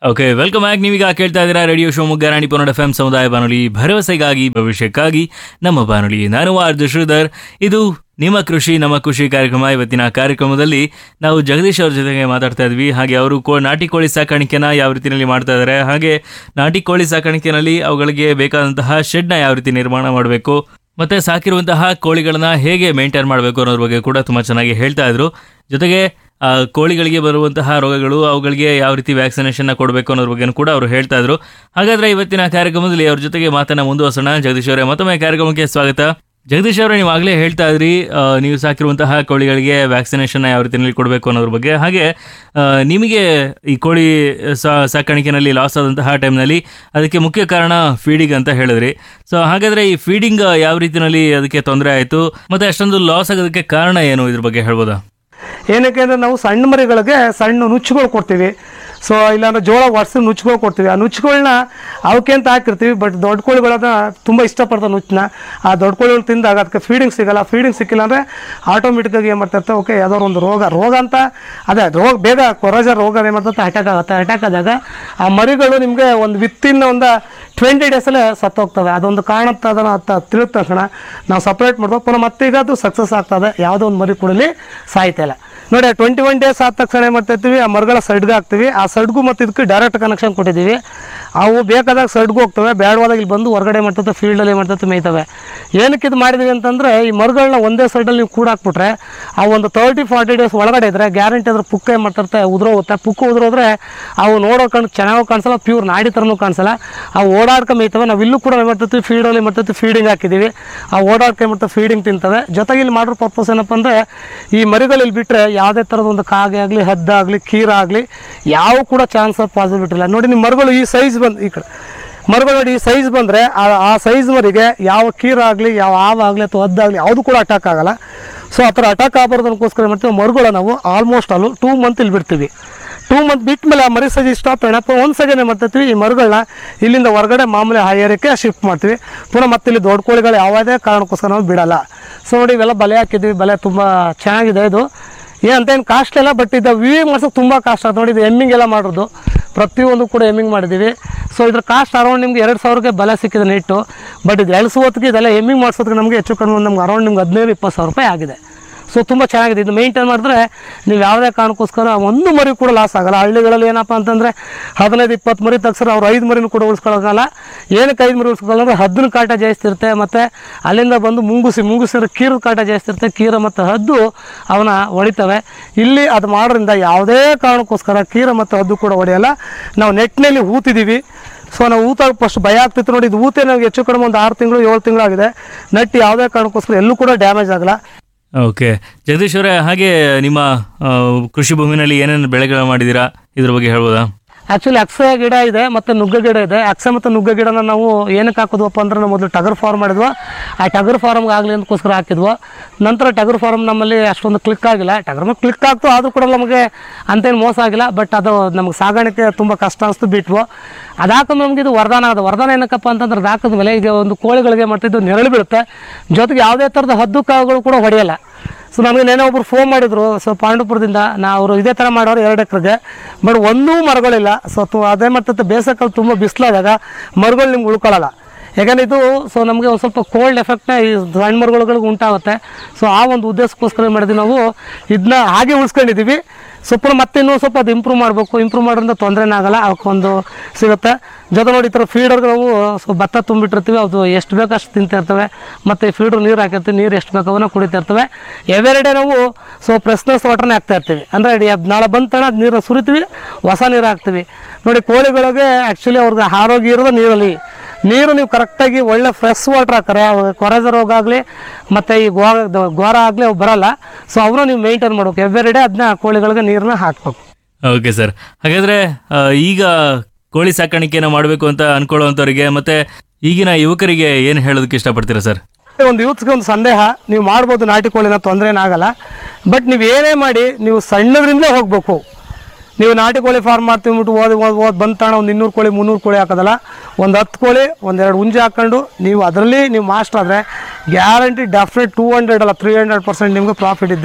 okay welcome back ನೀವೀಗ ಕೇಳ್ತಾ ಇದ್ದೀರಾ ರೇಡಿಯೋ ಶಿವಮೊಗ್ಗ ರಾಣಿ ಪನ್ನಡ ಎಫ್ ಸಮುದಾಯ ಬಾನುಲಿ ಭರವಸೆಗಾಗಿ ಭವಿಷ್ಯಕ್ಕಾಗಿ ನಮ್ಮ ಬಾನುಲಿ ನಾನು ಆರ್ಜು ಶ್ರೀಧರ್ ಇದು ನಿಮ್ಮ ಕೃಷಿ ನಮ್ಮ ಕೃಷಿ ಕಾರ್ಯಕ್ರಮ ಇವತ್ತಿನ ಕಾರ್ಯಕ್ರಮದಲ್ಲಿ ನಾವು ಜಗದೀಶ್ ಅವ್ರ ಜೊತೆಗೆ ಮಾತಾಡ್ತಾ ಇದ್ವಿ ಹಾಗೆ ಅವರು ಕೋ ನಾಟಿ ಕೋಳಿ ಸಾಕಾಣಿಕೆನ ಯಾವ ರೀತಿಯಲ್ಲಿ ಮಾಡ್ತಾ ಇದ್ದಾರೆ ಹಾಗೆ ನಾಟಿ ಕೋಳಿ ಸಾಕಾಣಿಕೆನಲ್ಲಿ ಅವುಗಳಿಗೆ ಬೇಕಾದಂತಹ ಶೆಡ್ನ ಯಾವ ರೀತಿ ನಿರ್ಮಾಣ ಮಾಡಬೇಕು ಮತ್ತೆ ಸಾಕಿರುವಂತಹ ಕೋಳಿಗಳನ್ನ ಹೇಗೆ ಮೇಂಟೈನ್ ಮಾಡಬೇಕು ಅನ್ನೋದ್ರ ಬಗ್ಗೆ ಕೂಡ ತುಂಬಾ ಚೆನ್ನಾಗಿ ಹೇಳ್ತಾ ಇದ್ರು ಜೊತೆಗೆ ಆ, ಕೋಳಿಗಳಿಗೆ ಬರುವಂತಹ ರೋಗಗಳು ಅವುಗಳಿಗೆ ಯಾವ ರೀತಿ ವ್ಯಾಕ್ಸಿನೇಷನ್ ಕೊಡಬೇಕು ಅನ್ನೋದ್ರ ಬಗ್ಗೆ ಕೂಡ ಅವರು ಹೇಳ್ತಾ ಇದ್ರು ಹಾಗಾದ್ರೆ ಇವತ್ತಿನ ಕಾರ್ಯಕ್ರಮದಲ್ಲಿ ಅವ್ರ ಜೊತೆಗೆ ಮಾತನ್ನ ಮುಂದುವರ್ಸೋಣ ಜಗದೀಶ್ ಅವರೇ ಮತ್ತೊಮ್ಮೆ ಕಾರ್ಯಕ್ರಮಕ್ಕೆ ಸ್ವಾಗತ ಜಗದೀಶ್ ಅವರೇ ನೀವು ಆಗಲೇ ಹೇಳ್ತಾ ಇದ್ರಿ ಆ, ನೀವು ಸಾಕಿರುವಂತಹ ಕೋಳಿಗಳಿಗೆ ವ್ಯಾಕ್ಸಿನೇಷನ್ ಯಾವ ರೀತಿಯಲ್ಲಿ ಕೊಡಬೇಕು ಅನ್ನೋದ್ರ ಬಗ್ಗೆ ಹಾಗೆ ಆ, ನಿಮಗೆ ಈ ಕೋಳಿ ಸಾ- ಸಾಕಾಣಿಕೆನಲ್ಲಿ ಲಾಸ್ ಆದಂತಹ ಟೈಮ್ನಲ್ಲಿ ಅದಕ್ಕೆ ಮುಖ್ಯ ಕಾರಣ ಫೀಡಿಂಗ್ ಅಂತ ಹೇಳಿದ್ರಿ ಸೊ ಹಾಗಾದ್ರೆ ಈ ಫೀಡಿಂಗ್ ಯಾವ ರೀತಿಯಲ್ಲಿ ಅದಕ್ಕೆ ತೊಂದರೆ ಆಯಿತು ಮತ್ತೆ ಅಷ್ಟೊಂದು ಲಾಸ್ ಆಗೋದಕ್ಕೆ ಕಾರಣ ಏನು ಇದ್ರ ಬಗ್ಗೆ ಹೇಳ್ಬೋದಾ ಏನಕ್ಕೆ ಅಂದರೆ ನಾವು ಸಣ್ಣ ಮರಿಗಳಿಗೆ ಸಣ್ಣ ನುಚ್ಚುಗಳು ಕೊಡ್ತೀವಿ ಸೊ ಇಲ್ಲಾಂದ್ರೆ ಜೋಳ ಒಡ್ಸಿ ನುಚ್ಚುಗಳು ಕೊಡ್ತೀವಿ ಆ ನುಚ್ಚುಗಳನ್ನ ಅವಕ್ಕೆ ಅಂತ ಹಾಕಿರ್ತೀವಿ ಬಟ್ ದೊಡ್ಡ ಕೋಳಿಗಳನ್ನ ತುಂಬ ಇಷ್ಟಪಡ್ತಾವೆ ನುಚ್ಚನ್ನ ಆ ದೊಡ್ಡ ಕೋಳಿಗಳು ತಿಂದಾಗ ಅದಕ್ಕೆ ಫೀಡಿಂಗ್ ಸಿಗಲ್ಲ ಫೀಡಿಂಗ್ ಸಿಕ್ಕಿಲ್ಲ ಅಂದರೆ ಆಟೋಮೆಟಿಕ್ಕಾಗಿ ಏನು ಮಾಡ್ತಿರ್ತವೆ ಓಕೆ ಯಾವ್ದಾದ್ರು ಒಂದು ರೋಗ ರೋಗ ಅಂತ ಅದೇ ರೋಗ ಬೇಗ ಕೊರೋಜ ರೋಗ ಏನು ಮಾಡ್ತದೆ ಅಟ್ಯಾಕ್ ಆಗುತ್ತೆ ಅಟ್ಯಾಕ್ ಆದಾಗ ಆ ಮರಿಗಳು ನಿಮಗೆ ಒಂದು ವಿತ್ತಿನ ಒಂದು ಟ್ವೆಂಟಿ ಡೇಸಲ್ಲೇ ಸತ್ತೋಗ್ತವೆ ಅದೊಂದು ಕಾರಣಕ್ಕೆ ಅದನ್ನು ಅತ್ತ ತಿಳಿದ ತಕ್ಷಣ ನಾವು ಸಪ್ರೇಟ್ ಮಾಡ್ಬೇಕು ಪುನಃ ಮತ್ತೆ ಈಗ ಅದು ಸಕ್ಸಸ್ ಆಗ್ತದೆ ಯಾವುದೋ ಒಂದು ಮರಿ ಕೂಡಲಿ ಸಾಯ್ತಾ ಇಲ್ಲ ನೋಡಿ ಟ್ವೆಂಟಿ ಒನ್ ಡೇಸ್ ಆದ ತಕ್ಷಣ ಏನು ಮಾಡ್ತಿರ್ತೀವಿ ಆ ಮರಗಳ ಸೈಡ್ಗೆ ಹಾಕ್ತೀವಿ ಆ ಸೈಡ್ಗೂ ಮತ್ತು ಇದಕ್ಕೆ ಡೈರೆಕ್ಟ್ ಕನೆಕ್ಷನ್ ಕೊಟ್ಟಿದ್ದೀವಿ ಅವು ಬೇಕಾದಾಗ ಸೈಡ್ಗೂ ಹೋಗ್ತವೆ ಬೇಡವಾದಾಗ ಇಲ್ಲಿ ಬಂದು ಹೊರಗಡೆ ಮಾಡ್ತದೆ ಫೀಲ್ಡಲ್ಲಿ ಮಾಡ್ತದೆ ಮೇಯ್ತವೆ ಏನಕ್ಕೆ ಇದು ಮಾಡಿದ್ವಿ ಅಂತಂದರೆ ಈ ಮರಗಳನ್ನ ಒಂದೇ ಸೈಡಲ್ಲಿ ನೀವು ಕೂಡ ಹಾಕ್ಬಿಟ್ರೆ ಆ ಒಂದು ತರ್ಟಿ ಫಾರ್ಟಿ ಡೇಸ್ ಒಳಗಡೆ ಇದ್ರೆ ಗ್ಯಾರಂಟಿ ಅದ್ರ ಪುಕ್ಕ ಏನು ಮಾಡ್ತಿರ್ತೆ ಉದುರೋಗುತ್ತೆ ಪುಕ್ಕ ಉದುರೋದ್ರೆ ಅವು ನೋಡೋ ಕಣ್ ಚೆನ್ನಾಗಿ ಕಾಣಿಸಲ್ಲ ಪ್ಯೂರ್ ನಾಡಿ ಥರನೂ ಕಾಣಿಸಲ್ಲ ಅವು ಓಡಾಡ್ಕೊಂಡ್ ಮೇಯ್ತವೆ ನಾವು ಇಲ್ಲೂ ಕೂಡ ಏನು ಮಾಡ್ತೀವಿ ಫೀಡಲ್ಲಿ ಮಾಡ್ತೀವಿ ಫೀಡಿಂಗ್ ಹಾಕಿದ್ದೀವಿ ಆ ಓಡಾಡ್ಕೊಂಡು ಮಾಡ್ತಾ ಫೀಡಿಂಗ್ ತಿಂತವೆ ಜೊತೆಗೆ ಇಲ್ಲಿ ಮಾಡೋ ಪರ್ಪಸ್ ಏನಪ್ಪ ಅಂದರೆ ಈ ಮರಿಗಳು ಇಲ್ಲಿ ಬಿಟ್ಟರೆ ಯಾವುದೇ ಥರದ ಒಂದು ಕಾಗೆ ಆಗಲಿ ಹದ್ದಾಗಲಿ ಕೀರ ಆಗಲಿ ಯಾವ ಕೂಡ ಚಾನ್ಸ್ ಆಫ್ ಪಾಸಿಬಿಲಿಟಿ ಇಲ್ಲ ನೋಡಿ ನಿಮ್ಮ ಮರಗಳು ಈ ಸೈಜ್ ಬಂದು ಈ ಕಡೆ ಮರಗಳು ನೋಡಿ ಈ ಸೈಜ್ ಬಂದರೆ ಆ ಸೈಜ್ ಮರಿಗೆ ಯಾವ ಕೀರ ಆಗಲಿ ಯಾವ ಹಾವಾಗಲಿ ಅಥವಾ ಹದ್ದಾಗಲಿ ಯಾವುದು ಕೂಡ ಅಟ್ಯಾಕ್ ಆಗಲ್ಲ ಸೊ ಆ ಥರ ಅಟ್ಯಾಕ್ ಆಗಬಾರ್ದು ಅದಕ್ಕೋಸ್ಕರ ಮಾಡ್ತೀವಿ ಮರುಗಳು ನಾವು ಆಲ್ಮೋಸ್ಟ್ ಅಲ್ಲೂ ಟೂ ಮಂತ್ ಇಲ್ಲಿ ಬಿಡ್ತೀವಿ ಟೂ ಮಂತ್ ಬಿಟ್ಟ ಮೇಲೆ ಆ ಮರಿ ಸಜಿ ಸ್ಟಾಪ್ ಏನಪ್ಪ ಒಂದು ಸಜನೆ ಮಾಡ್ತೀವಿ ಈ ಮರುಗಳನ್ನ ಇಲ್ಲಿಂದ ಹೊರಗಡೆ ಮಾಮೂಲಿ ಹೈಯರಕ್ಕೆ ಶಿಫ್ಟ್ ಮಾಡ್ತೀವಿ ಪುನಃ ಮತ್ತೆ ಇಲ್ಲಿ ದೊಡ್ಡ ಕೋಳಿಗಳು ಯಾವುದೇ ಕಾರಣಕ್ಕೋಸ್ಕರ ನಾವು ಬಿಡಲ್ಲ ಸೊ ನೋಡಿ ಇವೆಲ್ಲ ಬಲೆ ಹಾಕಿದ್ವಿ ಬಲೆ ತುಂಬ ಚೆನ್ನಾಗಿದೆ ಇದು ಏನಂತ ಏನು ಕಾಸ್ಟ್ ಇಲ್ಲ ಬಟ್ ಇದು ವಿವಿಂಗ್ ಮಾಡ್ಸೋಕೆ ತುಂಬ ಕಾಸ್ಟ್ ಆಗುತ್ತೆ ನೋಡಿ ಇದು ಎಮ್ಮಿಂಗ್ ಎಲ್ಲ ಮಾಡೋದು ಪ್ರತಿಯೊಂದು ಕೂಡ ಎಮ್ಮಿಂಗ್ ಮಾಡಿದ್ದೀವಿ ಸೊ ಇದ್ರ ಕಾಸ್ಟ್ ಅರೌಂಡ್ ನಿಮ್ಗೆ ಎರಡು ಸಾವಿರಕ್ಕೆ ಬೆಲೆ ಸಿಕ್ಕಿದೆ ನೆಟ್ಟು ಬಟ್ ಇದು ಎಳ್ಸೋತ್ತಿಗೆ ಇದೆಲ್ಲ ಎಮ್ಮಿಂಗ್ ಮಾಡ್ಸೋದಕ್ಕೆ ನಮಗೆ ಹೆಚ್ಚು ಕಡಿಮೆ ಒಂದು ನಮ್ಗೆ ಅರೌಂಡ್ ನಿಮ್ಗೆ ಹದಿನೈದು ಇಪ್ಪತ್ತು ಸಾವಿರ ರೂಪಾಯಿ ಆಗಿದೆ ಸೊ ತುಂಬ ಚೆನ್ನಾಗಿದೆ ಇದು ಮೇಂಟೈನ್ ಮಾಡಿದ್ರೆ ನೀವು ಯಾವುದೇ ಕಾರಣಕ್ಕೋಸ್ಕರ ಒಂದು ಮರಿ ಕೂಡ ಲಾಸ್ ಆಗಲ್ಲ ಹಳ್ಳಿಗಳಲ್ಲಿ ಏನಪ್ಪ ಅಂತಂದರೆ ಹದಿನೈದು ಇಪ್ಪತ್ತು ಮರಿ ತಗ್ಸಿದ್ರೆ ಅವ್ರು ಐದು ಮರಿನೂ ಕೂಡ ಉಳಿಸ್ಕೊಳ್ಳೋಕ್ಕಲ್ಲ ಏನಕ್ಕೆ ಐದು ಮರಿ ಉಳಿಸ್ಕೊಳ್ಳೋ ಅಂದರೆ ಹದ್ದಿನ ಕಾಟ ಜಾಸ್ತಿ ಇರುತ್ತೆ ಮತ್ತು ಅಲ್ಲಿಂದ ಬಂದು ಮುಂಗುಸಿ ಮುಂಗುಸಿದ್ರೆ ಕೀರದ ಕಾಟ ಜಾಸ್ತಿ ಇರುತ್ತೆ ಕೀರ ಮತ್ತು ಹದ್ದು ಅವನ ಹೊಡಿತವೆ ಇಲ್ಲಿ ಅದು ಮಾಡೋದ್ರಿಂದ ಯಾವುದೇ ಕಾರಣಕ್ಕೋಸ್ಕರ ಕೀರ ಮತ್ತು ಹದ್ದು ಕೂಡ ಹೊಡೆಯಲ್ಲ ನಾವು ನೆಟ್ನಲ್ಲಿ ಹೂತಿದ್ದೀವಿ ಸೊ ನಾವು ಊತ ಫಸ್ಟ್ ಭಯ ಆಗ್ತಿತ್ತು ನೋಡಿ ಇದು ಊತೆ ನಮಗೆ ಹೆಚ್ಚು ಕಡಿಮೆ ಒಂದು ಆರು ತಿಂಗಳು ಏಳು ತಿಂಗಳು ಆಗಿದೆ ನಟ್ ಯಾವುದೇ ಕಾರಣಕ್ಕೋಸ್ಕರ ಎಲ್ಲೂ ಕೂಡ ಡ್ಯಾಮೇಜ್ ಆಗಲ್ಲ ಓಕೆ ಜಗದೀಶ್ ಅವರೇ ಹಾಗೆ ನಿಮ್ಮ ಆ, ಕೃಷಿ ಭೂಮಿನಲ್ಲಿ ಏನೇನು ಬೆಳೆಗಳು ಮಾಡಿದ್ದೀರಾ ಇದ್ರ ಬಗ್ಗೆ ಹೇಳ್ಬೋದಾ ಆ್ಯಕ್ಚುಲಿ ಅಕ್ಸೆ ಗಿಡ ಇದೆ ಮತ್ತು ನುಗ್ಗೆ ಗಿಡ ಇದೆ ಅಕ್ಸೆ ಮತ್ತು ನುಗ್ಗೆ ಗಿಡನ ನಾವು ಏನಕ್ಕೆ ಹಾಕಿದ್ವಪ್ಪ ಅಂದ್ರೆ ನಾವು ಮೊದಲು ಟಗರ್ ಫಾರ್ಮ್ ಮಾಡಿದ್ವು ಆ ಟಗರ್ ಫಾರ್ಮ್ಗೆ ಆಗಲಿ ಅಂದಕ್ಕೋಸ್ಕರ ಹಾಕಿದ್ವು ನಂತರ ಟಗರ್ ಫಾರ್ಮ್ ನಮ್ಮಲ್ಲಿ ಅಷ್ಟೊಂದು ಕ್ಲಿಕ್ ಆಗಿಲ್ಲ ಟಗರ್ ಮೇಲೆ ಕ್ಲಿಕ್ ಆಗ್ತು ಆದರೂ ಕೂಡ ನಮಗೆ ಅಂತೇನು ಮೋಸ ಆಗಿಲ್ಲ ಬಟ್ ಅದು ನಮಗೆ ಸಾಗಾಣಿಕೆ ತುಂಬ ಕಷ್ಟ ಅನಿಸ್ತು ಬಿಟ್ವು ಅದು ಹಾಕಿದ್ರೆ ನಮಗೆ ಇದು ವರದಾನ ಆದ ವರದಾನ ಏನಕ್ಕಪ್ಪ ಅಂತಂದ್ರೆ ಅದು ಹಾಕಿದ್ಮೇಲೆ ಈಗ ಒಂದು ಕೋಳಿಗಳಿಗೆ ಮಾಡ್ತಿದ್ದು ನೆರಳು ಬೀಳುತ್ತೆ ಜೊತೆಗೆ ಯಾವುದೇ ಥರದ ಹದ್ದು ಕಾವುಗಳು ಕೂಡ ಹೊಡೆಯಲ್ಲ ಸೊ ನಮಗೆ ನೆನೆ ಒಬ್ರು ಫೋನ್ ಮಾಡಿದ್ರು ಸೊ ಪಾಂಡುಪುರದಿಂದ ನಾ ಅವರು ಇದೇ ಥರ ಮಾಡೋರು ಎರಡು ಎಕರೆಗೆ ಬಟ್ ಒಂದೂ ಮರಗಳಿಲ್ಲ ಸೊ ತು ಅದೇ ಮಾಡ್ತದೆ ಬೇಸಕ್ಕಲ್ಲಿ ತುಂಬ ಬಿಸಿಲಾದಾಗ ಮರಗಳು ನಿಮ್ಗೆ ಉಳ್ಕೊಳ್ಳಲ್ಲ ಯಾಕಂದ್ರೆ ಇದು ಸೊ ನಮಗೆ ಒಂದು ಸ್ವಲ್ಪ ಕೋಲ್ಡ್ ಎಫೆಕ್ಟ್ನ ಈ ಸಣ್ಣ ಮರಗಳಿಗೆ ಉಂಟಾಗುತ್ತೆ ಸೊ ಆ ಒಂದು ಉದ್ದೇಶಕ್ಕೋಸ್ಕರ ಏನ್ ಮಾಡಿದ್ವಿ ನಾವು ಇದನ್ನ ಹಾಗೆ ಉಳಿಸ್ಕೊಂಡಿದ್ದೀವಿ ಸೊ ಪುನಃ ಮತ್ತೆ ಇನ್ನೂ ಸ್ವಲ್ಪ ಅದು ಇಂಪ್ರೂವ್ ಮಾಡಬೇಕು ಇಂಪ್ರೂವ್ ಮಾಡೋದ್ರಿಂದ ತೊಂದರೆನೇ ಆಗಲ್ಲ ಅವಕ್ಕೊಂದು ಸಿಗುತ್ತೆ ಜೊತೆ ನೋಡಿ ಈ ಥರ ಫೀಡರ್ಗೆ ನಾವು ಸೊ ಭತ್ತ ತುಂಬಿಟ್ಟಿರ್ತೀವಿ ಅದು ಎಷ್ಟು ಬೇಕು ಅಷ್ಟು ತಿಂತಿರ್ತವೆ ಮತ್ತು ಫೀಡ್ರ್ ನೀರು ಹಾಕಿರ್ತೀವಿ ನೀರು ಎಷ್ಟು ಬೇಕು ಅವನ್ನ ಕುಡಿತಾ ಇರ್ತವೆ ಎವ್ರಿ ಡೇ ನಾವು ಸೊ ಫ್ರೆಶ್ನೆಸ್ ವಾಟರ್ನೇ ಹಾಕ್ತಾ ಇರ್ತೀವಿ ಅಂದರೆ ನಾಳೆ ಬಂದ ತಕ್ಷಣ ಅದು ನೀರು ಸುರಿತೀವಿ ಹೊಸ ನೀರು ಹಾಕ್ತೀವಿ ನೋಡಿ ಕೋಳಿಗಳಿಗೆ ಆ್ಯಕ್ಚುಲಿ ಅವ್ರಿಗೆ ಆರೋಗ್ಯ ಇರೋದು ನೀರಲ್ಲಿ ನೀರು ನೀವು ಕರೆಕ್ಟಾಗಿ ಒಳ್ಳೆ ಫ್ರೆಶ್ ವಾಟರ್ ಹಾಕ್ತಾರೆ ಕೊರೆಜ ರೋಗ ಆಗಲಿ ಮತ್ತು ಈ ಗೋ ಗೋರ ಆಗಲಿ ಅವು ಬರಲ್ಲ ಸೊ ಅವನ್ನ ನೀವು ಮೇಂಟೈನ್ ಮಾಡ್ಬೇಕು ಎವ್ರಿ ಡೇ ಅದನ್ನ ಕೋಳಿಗಳಿಗೆ ನೀರನ್ನ ಹಾಕ್ಬೇಕು ಓಕೆ ಸರ್ ಹಾಗಾದ್ರೆ ಆ, ಈಗ ಕೋಳಿ ಸಾಕಾಣಿಕೆನ ಮಾಡಬೇಕು ಅಂತ ಅನ್ಕೊಳ್ಳುವಂಥವ್ರಿಗೆ ಮತ್ತೆ ಈಗಿನ ಯುವಕರಿಗೆ ಏನು ಹೇಳೋದಕ್ಕೆ ಇಷ್ಟಪಡ್ತೀರಾ ಸರ್ ಒಂದು ಯೂತ್ಗೆ ಒಂದು ಸಂದೇಹ ನೀವು ಮಾಡ್ಬೋದು ನಾಟಿ ಕೋಳಿನ ತೊಂದರೆ ಏನಾಗಲ್ಲ ಬಟ್ ನೀವು ಏನೇ ಮಾಡಿ ನೀವು ಸಣ್ಣದ್ರಿಂದಲೇ ಹೋಗಬೇಕು ನೀವು ನಾಟಿ ಕೋಳಿ ಫಾರ್ಮ್ ಮಾಡ್ತೀವಿ ಬಿಟ್ಟು ಓದಿ ಓದ್ ಓದ್ ಬಂದ ತಣ ಒಂದು ಇನ್ನೂರು ಕೋಳಿ ಮುನ್ನೂರು ಕೋಳಿ ಹಾಕೋದಲ್ಲ ಒಂದು ಹತ್ತು ಕೋಳಿ ಒಂದೆರಡು ಹುಂಜೆ ಹಾಕ್ಕೊಂಡು ನೀವು ಅದರಲ್ಲಿ ನೀವು ಮಾಸ್ಟರ್ ಆದರೆ ಗ್ಯಾರಂಟಿ ಡೆಫಿನೆಟ್ ಟೂ ಹಂಡ್ರೆಡ್ ಅಲ್ಲ ತ್ರೀ ಹಂಡ್ರೆಡ್ ಪರ್ಸೆಂಟ್ ನಿಮಗೆ ಪ್ರಾಫಿಟ್ ಇದ್ದೇ ಇರುತ್ತೆ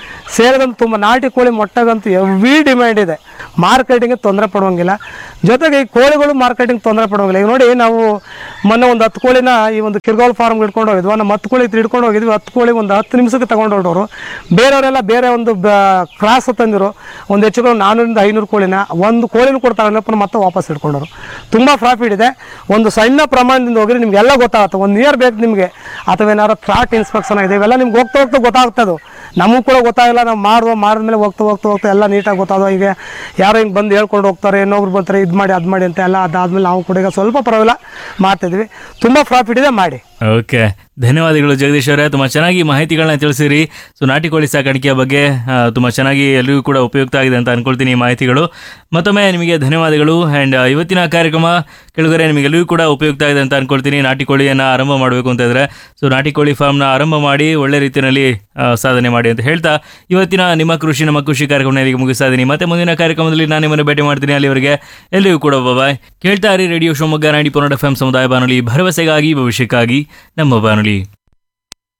ಸೇರಿದಂತೆ ತುಂಬ ನಾಟಿ ಕೋಳಿ ಮೊಟ್ಟೆಗಂತೂ ಹೆವಿ ಡಿಮ್ಯಾಂಡ್ ಇದೆ ಮಾರ್ಕೆಟಿಂಗ್ಗೆ ತೊಂದರೆ ಪಡುವಂಗಿಲ್ಲ ಜೊತೆಗೆ ಈ ಕೋಳಿಗಳು ಮಾರ್ಕೆಟಿಂಗ್ ತೊಂದರೆ ಪಡುವಂಗಿಲ್ಲ ಈಗ ನೋಡಿ ನಾವು ಮೊನ್ನೆ ಒಂದು ಹತ್ತು ಕೋಳಿನ ಈ ಒಂದು ಕಿರ್ಗೋಲ್ ಫಾರ್ಮ್ಗೆ ಹಿಡ್ಕೊಂಡು ಹೋಗಿದ್ವಿ ನಮ್ಮ ಹತ್ತು ಕೋಳಿ ಹಿಡ್ಕೊಂಡು ಹೋಗಿದ್ವಿ ಹತ್ತು ಕೋಳಿ ಒಂದು ಹತ್ತು ನಿಮಿಷಕ್ಕೆ ತಗೊಂಡು ಹೊರಟೋರು ಬೇರೆಯವರೆಲ್ಲ ಬೇರೆ ಒಂದು ಕ್ರಾಸ್ ತಂದಿರು ಒಂದು ಹೆಚ್ಚು ಕಡಿಮೆ ನಾನ್ನೂರಿಂದ ಐನೂರು ಕೋಳಿನ ಒಂದು ಕೋಳಿನ ಕೂಡ ತಗೊಂಡಪ್ಪ ಮತ್ತೆ ವಾಪಸ್ ಹಿಡ್ಕೊಂಡರು ತುಂಬ ಪ್ರಾಫಿಟ್ ಇದೆ ಒಂದು ಸಣ್ಣ ಪ್ರಮಾಣದಿಂದ ಹೋಗಿದ್ರೆ ನಿಮಗೆಲ್ಲ ಗೊತ್ತಾಗುತ್ತೆ ಒಂದು ಇಯರ್ ಬೇಕು ನಿಮಗೆ ಅಥವಾ ಏನಾದ್ರು ಫ್ರಾಟ್ ಇನ್ಸ್ಪೆಕ್ಷನ್ ಇದೆ ಇವೆಲ್ಲ ನಿಮ್ಗೆ ಹೋಗ್ತಾ ಹೋಗ್ತಾ ಗೊತ್ತಾಗ್ತದೆ ನಮಗೂ ಕೂಡ ಗೊತ್ತಾಗಿಲ್ಲ ನಾವು ಮಾಡುವ ಮಾಡಿದ್ಮೇಲೆ ಹೋಗ್ತಾ ಹೋಗ್ತಾ ಹೋಗ್ತಾ ಎಲ್ಲ ನೀಟಾಗಿ ಗೊತ್ತಾದೋ ಈಗ ಯಾರೋ ಹಿಂಗೆ ಬಂದು ಹೇಳ್ಕೊಂಡು ಹೋಗ್ತಾರೆ ಇನ್ನೊಬ್ರು ಬರ್ತಾರೆ ಇದು ಮಾಡಿ ಅದು ಮಾಡಿ ಅಂತ ಎಲ್ಲ ಅದಾದ್ಮೇಲೆ ನಾವು ಕೂಡ ಈಗ ಸ್ವಲ್ಪ ಪರವಾಗಿಲ್ಲ ಮಾಡ್ತಿದ್ವಿ ತುಂಬ ಪ್ರಾಫಿಟ್ ಇದೆ ಮಾಡಿ ಓಕೆ ಧನ್ಯವಾದಗಳು ಜಗದೀಶ್ ಅವರೇ ತುಂಬ ಚೆನ್ನಾಗಿ ಮಾಹಿತಿಗಳನ್ನ ತಿಳಿಸಿರಿ ಸೊ ನಾಟಿ ಕೋಳಿ ಸಾಕಾಣಿಕೆಯ ಬಗ್ಗೆ ಆ, ತುಂಬ ಚೆನ್ನಾಗಿ ಎಲ್ಲರಿಗೂ ಕೂಡ ಉಪಯುಕ್ತ ಆಗಿದೆ ಅಂತ ಅನ್ಕೊಳ್ತೀನಿ ಈ ಮಾಹಿತಿಗಳು ಮತ್ತೊಮ್ಮೆ ನಿಮಗೆ ಧನ್ಯವಾದಗಳು ಆ್ಯಂಡ್ ಇವತ್ತಿನ ಕಾರ್ಯಕ್ರಮ ಕೆಳಗರೆ ನಿಮಗೆಲ್ಲರಿಗೂ ಕೂಡ ಉಪಯುಕ್ತ ಆಗಿದೆ ಅಂತ ಅನ್ಕೊಳ್ತೀನಿ ನಾಟಿ ಕೋಳಿಯನ್ನು ಆರಂಭ ಮಾಡಬೇಕು ಅಂತ ಇದ್ರೆ ಸೊ ನಾಟಿ ಕೋಳಿ ಫಾರ್ಮ್ನ ಆರಂಭ ಮಾಡಿ ಒಳ್ಳೆ ರೀತಿಯಲ್ಲಿ ಆ, ಸಾಧನೆ ಮಾಡಿ ಅಂತ ಹೇಳ್ತಾ ಇವತ್ತಿನ ನಿಮ್ಮ ಕೃಷಿ ನಮ್ಮ ಕೃಷಿ ಕಾರ್ಯಕ್ರಮ ಇಲ್ಲಿಗೆ ಮುಗಿಸ್ತಾ ಇದ್ದೀನಿ ಮತ್ತೆ ಮುಂದಿನ ಕಾರ್ಯಕ್ರಮದಲ್ಲಿ ನಾನು ನಿಮ್ಮನ್ನು ಭೇಟಿ ಮಾಡ್ತೀನಿ ಅಲ್ಲಿವರೆಗೆ ಎಲ್ಲರಿಗೂ ಕೂಡ ಬಾಯ್ ಕೇಳ್ತಾ ಇರಿ ರೇಡಿಯೋ ಶಿವಮೊಗ್ಗ ನಾಡಿ ಪೊನ್ನಡ ಎಫ್ ಎಂ ಸಮುದಾಯ ಬಾನುಲಿ ಭರವಸೆಗಾಗಿ ಭವಿಷ್ಯಕ್ಕಾಗಿ ನಮ್ಮ ಬಾನುಲಿ